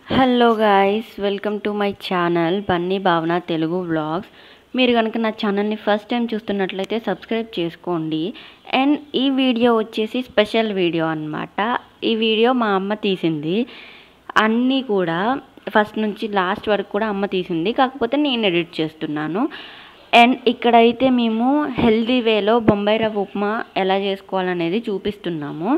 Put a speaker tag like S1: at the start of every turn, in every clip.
S1: hello guys welcome to my channel Bunny Bhavana Telugu vlogs మీరు కనుక నా ఛానల్ని ఫస్ట్ టైం చూస్తున్నట్లయితే సబ్స్క్రైబ్ చేసుకోండి అండ్ ఈ వీడియో వచ్చేసి స్పెషల్ వీడియో అన్నమాట ఈ వీడియో మా అమ్మ తీసింది అన్నీ కూడా ఫస్ట్ నుంచి లాస్ట్ వరకు కూడా అమ్మ తీసింది కాకపోతే నేను ఎడిట్ చేస్తున్నాను అండ్ ఇక్కడైతే మేము హెల్దీ వేలో బొంబాయి రవ్వ ఉప్మా ఎలా చేసుకోవాలనేది చూపిస్తున్నాము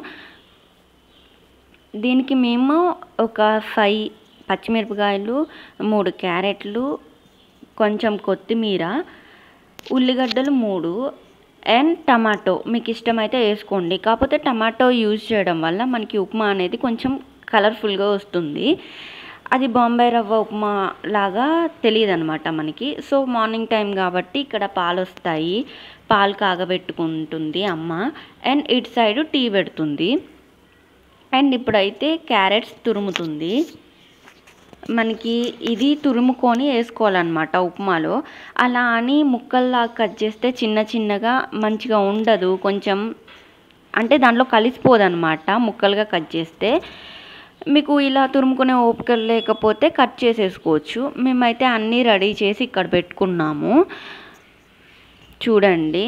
S1: దీనికి మేము ఒక ఫైవ్ పచ్చిమిరపకాయలు మూడు క్యారెట్లు కొంచెం కొత్తిమీర ఉల్లిగడ్డలు మూడు అండ్ టమాటో మీకు ఇష్టమైతే వేసుకోండి కాకపోతే టమాటో యూజ్ చేయడం వల్ల మనకి ఉప్మా అనేది కొంచెం కలర్ఫుల్గా వస్తుంది అది బాంబే రవ్వ ఉప్మా లాగా తెలియదు అనమాట మనకి సో మార్నింగ్ టైం కాబట్టి ఇక్కడ పాలు వస్తాయి పాలు కాగబెట్టుకుంటుంది అమ్మ అండ్ ఇటు సైడు టీ పెడుతుంది అండ్ ఇప్పుడైతే క్యారెట్స్ తురుముతుంది మనకి ఇది తురుముకొని వేసుకోవాలన్నమాట ఉప్మాలో అలా అని ముక్కల్లా కట్ చేస్తే చిన్న చిన్నగా మంచిగా ఉండదు కొంచెం అంటే దాంట్లో కలిసిపోదన్నమాట ముక్కలుగా కట్ చేస్తే మీకు ఇలా తురుముకునే ఓపిక లేకపోతే కట్ చేసేసుకోవచ్చు మేమైతే అన్నీ రెడీ చేసి ఇక్కడ పెట్టుకున్నాము చూడండి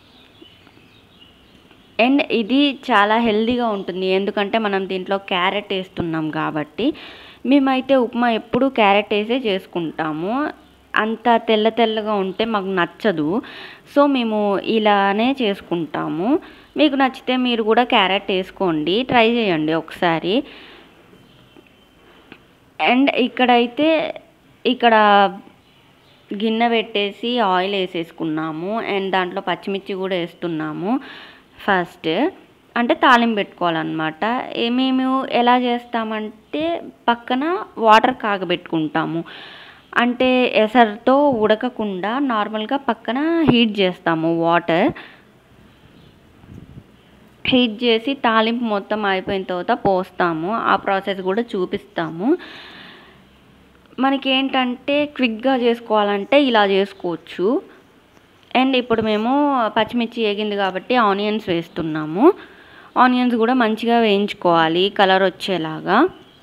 S1: అండ్ ఇది చాలా హెల్దీగా ఉంటుంది ఎందుకంటే మనం దీంట్లో క్యారెట్ వేస్తున్నాం కాబట్టి మేమైతే ఉప్మా ఎప్పుడు క్యారెట్ వేసే చేసుకుంటాము అంత తెల్ల తెల్లగా ఉంటే మాకు నచ్చదు సో మేము ఇలానే చేసుకుంటాము మీకు నచ్చితే మీరు కూడా క్యారెట్ వేసుకోండి ట్రై చేయండి ఒకసారి అండ్ ఇక్కడైతే ఇక్కడ గిన్నె పెట్టేసి ఆయిల్ వేసేసుకున్నాము అండ్ దాంట్లో పచ్చిమిర్చి కూడా వేస్తున్నాము ఫస్ట్ అంటే తాలింపు పెట్టుకోవాలన్నమాట మేము ఎలా చేస్తామంటే పక్కన వాటర్ కాగబెట్టుకుంటాము అంటే ఎసరుతో ఉడకకుండా నార్మల్గా పక్కన హీట్ చేస్తాము వాటర్ హీట్ చేసి తాలింపు మొత్తం అయిపోయిన తర్వాత పోస్తాము ఆ ప్రాసెస్ కూడా చూపిస్తాము మనకి ఏంటంటే క్విక్గా చేసుకోవాలంటే ఇలా చేసుకోవచ్చు అండ్ ఇప్పుడు మేము పచ్చిమిర్చి వేగింది కాబట్టి ఆనియన్స్ వేస్తున్నాము ఆనియన్స్ కూడా మంచిగా వేయించుకోవాలి కలర్ వచ్చేలాగా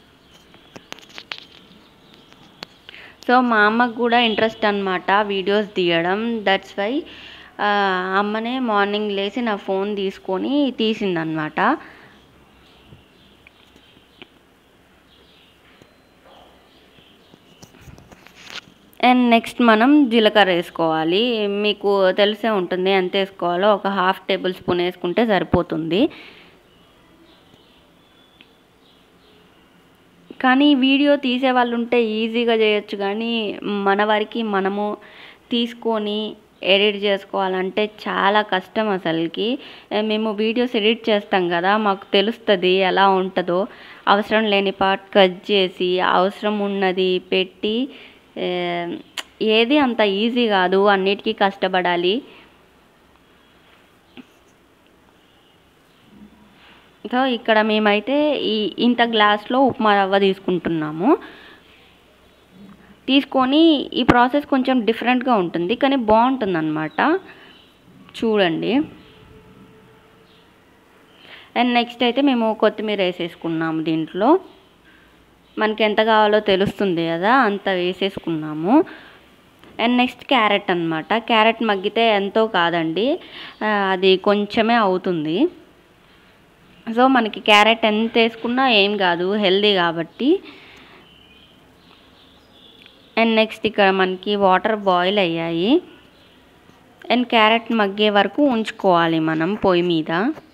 S1: సో మా అమ్మకు కూడా ఇంట్రెస్ట్ అనమాట వీడియోస్ తీయడం దట్స్ వై అమ్మనే మార్నింగ్ లేచి నా ఫోన్ తీసుకొని తీసిందనమాట అండ్ నెక్స్ట్ మనం జీలకర్ర వేసుకోవాలి మీకు తెలిసే ఉంటుంది ఎంత వేసుకోవాలో ఒక హాఫ్ టేబుల్ స్పూన్ వేసుకుంటే సరిపోతుంది కానీ వీడియో తీసే వాళ్ళు ఉంటే ఈజీగా చేయొచ్చు కానీ మన వారికి మనము తీసుకొని ఎడిట్ చేసుకోవాలంటే చాలా కష్టం అసలుకి మేము వీడియోస్ ఎడిట్ చేస్తాం కదా మాకు తెలుస్తుంది ఎలా ఉంటుందో అవసరం లేని పార్ట్ కట్ చేసి అవసరం ఉన్నది పెట్టి ఏది అంత ఈజీ కాదు అన్నిటికీ కష్టపడాలి సో ఇక్కడ మేమైతే ఈ ఇంత గ్లాస్లో ఉప్మా రవ్వ తీసుకుంటున్నాము తీసుకొని ఈ ప్రాసెస్ కొంచెం డిఫరెంట్గా ఉంటుంది కానీ బాగుంటుంది అనమాట చూడండి అండ్ నెక్స్ట్ అయితే మేము కొత్తిమీర వేసేసుకున్నాము దీంట్లో మనకి ఎంత కావాలో తెలుస్తుంది కదా అంత వేసేసుకున్నాము అండ్ నెక్స్ట్ క్యారెట్ అనమాట క్యారెట్ మగ్గితే ఎంతో కాదండి అది కొంచెమే అవుతుంది సో మనకి క్యారెట్ ఎంత వేసుకున్నా ఏం కాదు హెల్దీ కాబట్టి అండ్ నెక్స్ట్ ఇక్కడ మనకి వాటర్ బాయిల్ అయ్యాయి అండ్ క్యారెట్ మగ్గే వరకు ఉంచుకోవాలి మనం పొయ్యి మీద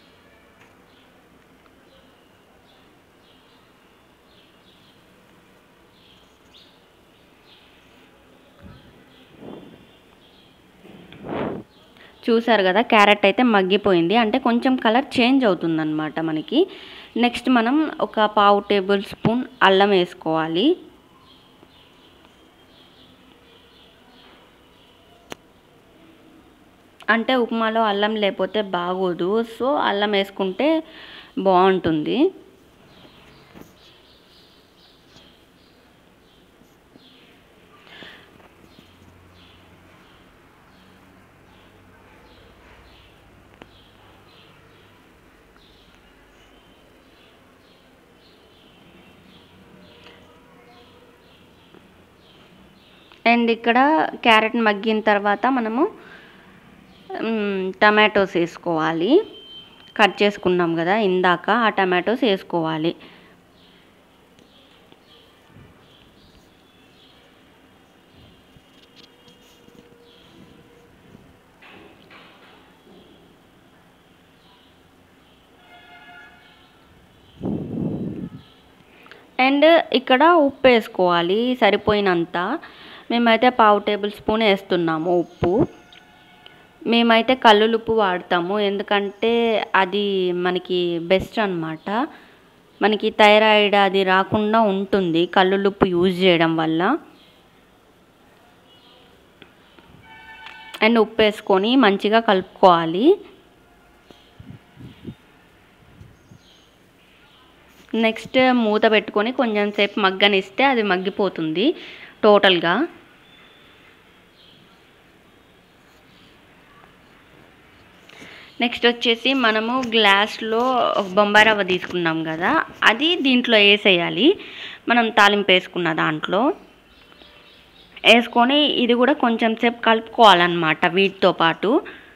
S1: చూసారు కదా క్యారెట్ అయితే మగ్గిపోయింది అంటే కొంచెం కలర్ చేంజ్ అవుతుందన్నమాట మనకి నెక్స్ట్ మనం ఒక పావు టేబుల్ స్పూన్ అల్లం వేసుకోవాలి అంటే ఉప్మాలో అల్లం లేకపోతే బాగోదు సో అల్లం వేసుకుంటే బాగుంటుంది అండ్ ఇక్కడ క్యారెట్ మగ్గిన తర్వాత మనము మ్, టమాటోస్ వేసుకోవాలి కట్ చేసుకున్నాం కదా ఇందాక ఆ టమాటోస్ వేసుకోవాలి అండ్ ఇక్కడ ఉప్పు వేసుకోవాలి సరిపోయినంత మేమైతే పావు టేబుల్ స్పూన్ వేస్తున్నాము ఉప్పు మేమైతే కల్లులుప్పు వాడతాము ఎందుకంటే అది మనకి బెస్ట్ అన్నమాట మనకి థైరాయిడ్ అది రాకుండా ఉంటుంది కల్లులుప్పు యూజ్ చేయడం వల్ల అండ్ ఉప్పు వేసుకొని మంచిగా కలుపుకోవాలి నెక్స్ట్ మూత పెట్టుకొని కొంచెం సేపు మగ్గనిస్తే అది మగ్గిపోతుంది టోటల్గా నెక్స్ట్ వచ్చేసి మనము గ్లాస్లో బొంబాయి రవ్వ తీసుకున్నాం కదా అది దీంట్లో వేసేయాలి మనం తాలింపు వేసుకున్న దాంట్లో వేసుకొని ఇది కూడా కొంచెం సేపు కలుపుకోవాలన్నమాట వీటితో పాటు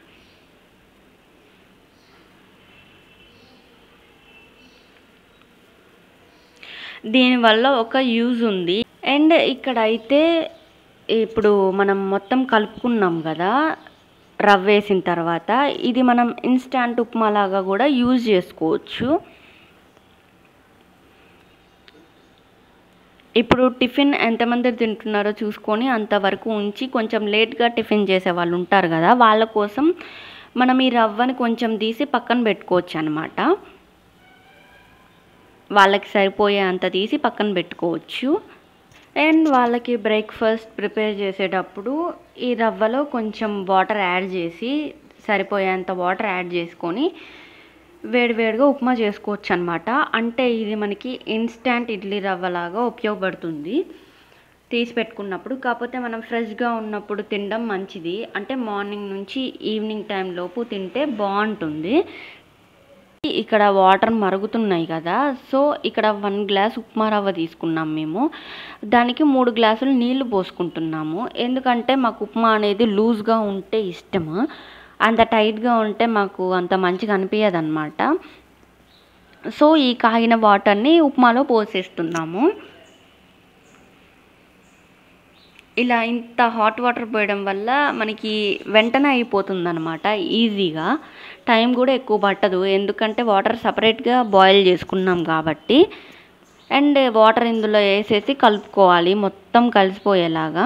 S1: దీనివల్ల ఒక యూజ్ ఉంది అండ్ ఇక్కడ అయితే ఇప్పుడు మనం మొత్తం కలుపుకున్నాం కదా రవ్వ వేసిన తర్వాత ఇది మనం ఇన్స్టాంట్ ఉప్మా లాగా కూడా యూజ్ చేసుకోవచ్చు ఇప్పుడు టిఫిన్ ఎంతమంది తింటున్నారో చూసుకొని అంతవరకు ఉంచి కొంచెం లేట్గా టిఫిన్ చేసే వాళ్ళు ఉంటారు కదా వాళ్ళ కోసం మనం ఈ రవ్వని కొంచెం తీసి పక్కన పెట్టుకోవచ్చు అనమాట వాళ్ళకి సరిపోయే అంత తీసి పక్కన పెట్టుకోవచ్చు అండ్ వాళ్ళకి బ్రేక్ఫాస్ట్ ప్రిపేర్ చేసేటప్పుడు ఈ రవ్వలో కొంచెం వాటర్ యాడ్ చేసి సరిపోయేంత వాటర్ యాడ్ చేసుకొని వేడివేడిగా ఉప్మా చేసుకోవచ్చు అనమాట అంటే ఇది మనకి ఇన్స్టాంట్ ఇడ్లీ రవ్వలాగా ఉపయోగపడుతుంది తీసి పెట్టుకున్నప్పుడు కాకపోతే మనం ఫ్రెష్గా ఉన్నప్పుడు తినడం మంచిది అంటే మార్నింగ్ నుంచి ఈవినింగ్ టైం లోపు తింటే బాగుంటుంది ఇక్కడ వాటర్ మరుగుతున్నాయి కదా సో ఇక్కడ వన్ గ్లాస్ ఉప్మా రవ్వ తీసుకున్నాం మేము దానికి మూడు గ్లాసులు నీళ్లు పోసుకుంటున్నాము ఎందుకంటే మాకు ఉప్మా అనేది లూజ్గా ఉంటే ఇష్టము అంత టైట్గా ఉంటే మాకు అంత మంచిగా అనిపించదు అనమాట సో ఈ కాగిన వాటర్ని ఉప్మాలో పోసేస్తున్నాము ఇలా ఇంత హాట్ వాటర్ పోయడం వల్ల మనకి వెంటనే అయిపోతుంది అనమాట ఈజీగా టైం కూడా ఎక్కువ పట్టదు ఎందుకంటే వాటర్ సపరేట్గా బాయిల్ చేసుకున్నాం కాబట్టి అండ్ వాటర్ ఇందులో వేసేసి కలుపుకోవాలి మొత్తం కలిసిపోయేలాగా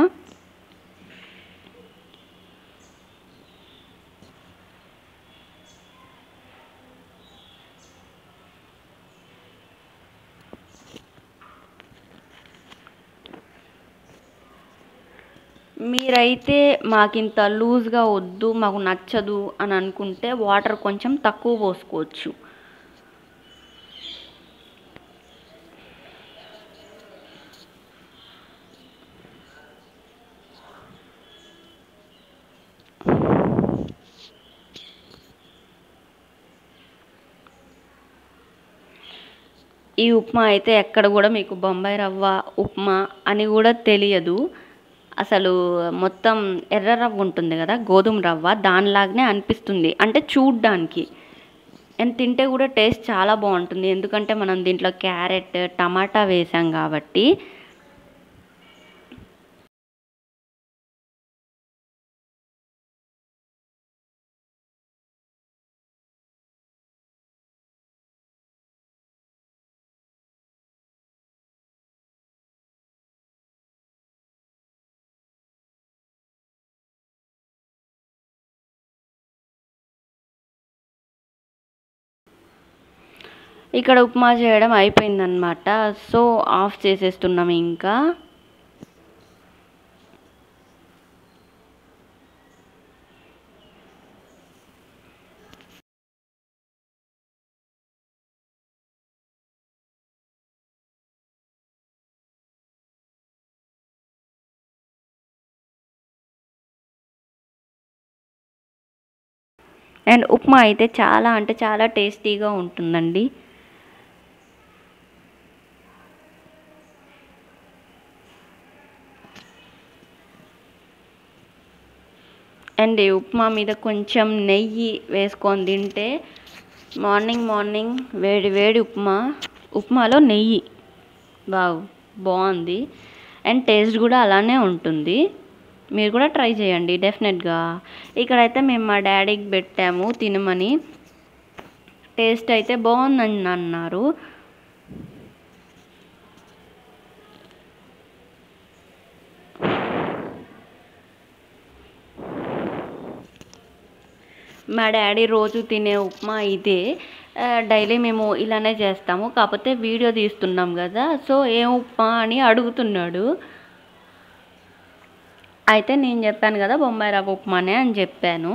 S1: మీరైతే మాకింత లూజ్గా వద్దు మాకు నచ్చదు అని అనుకుంటే వాటర్ కొంచెం తక్కువ పోసుకోవచ్చు ఈ ఉప్మా అయితే ఎక్కడ కూడా మీకు బొంబాయి రవ్వ ఉప్మా అని కూడా తెలియదు అసలు మొత్తం ఎర్ర రవ్వ ఉంటుంది కదా గోధుమ రవ్వ దానిలాగానే అనిపిస్తుంది అంటే చూడ్డానికి అండ్ తింటే కూడా టేస్ట్ చాలా బాగుంటుంది ఎందుకంటే మనం దీంట్లో క్యారెట్ టమాటా వేసాం కాబట్టి ఇక్కడ ఉప్మా చేయడం అయిపోయిందనమాట సో ఆఫ్ చేసేస్తున్నాం ఇంకా అండ్ ఉప్మా అయితే చాలా అంటే చాలా టేస్టీగా ఉంటుందండి అండ్ ఈ ఉప్మా మీద కొంచెం నెయ్యి వేసుకొని తింటే మార్నింగ్ మార్నింగ్ వేడి వేడి ఉప్మా ఉప్మాలో నెయ్యి వావ్ బాగుంది అండ్ టేస్ట్ కూడా అలానే ఉంటుంది మీరు కూడా ట్రై చేయండి డెఫినెట్గా ఇక్కడైతే మేము మా డాడీకి పెట్టాము తినమని టేస్ట్ అయితే బాగుందని అన్నారు మా డాడీ రోజు తినే ఉప్మా ఇదే ఆ, డైలీ మేము ఇలానే చేస్తాము కాకపోతే వీడియో తీస్తున్నాం కదా సో ఏం ఉప్మా అని అడుగుతున్నాడు అయితే నేను చెప్పాను కదా బొంబాయి రవ్వ ఉప్మానే అని చెప్పాను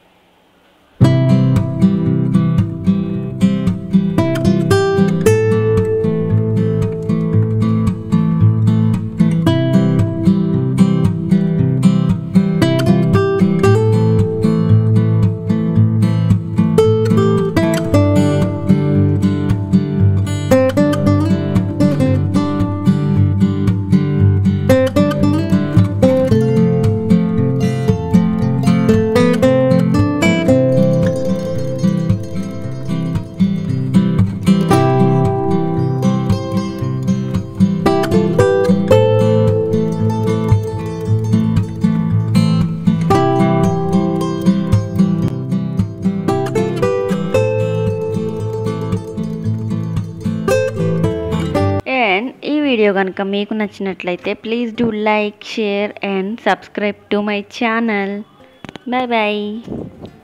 S1: అండ్ ఈ వీడియో కనుక మీకు నచ్చినట్లయితే please do like share and subscribe to my channel bye bye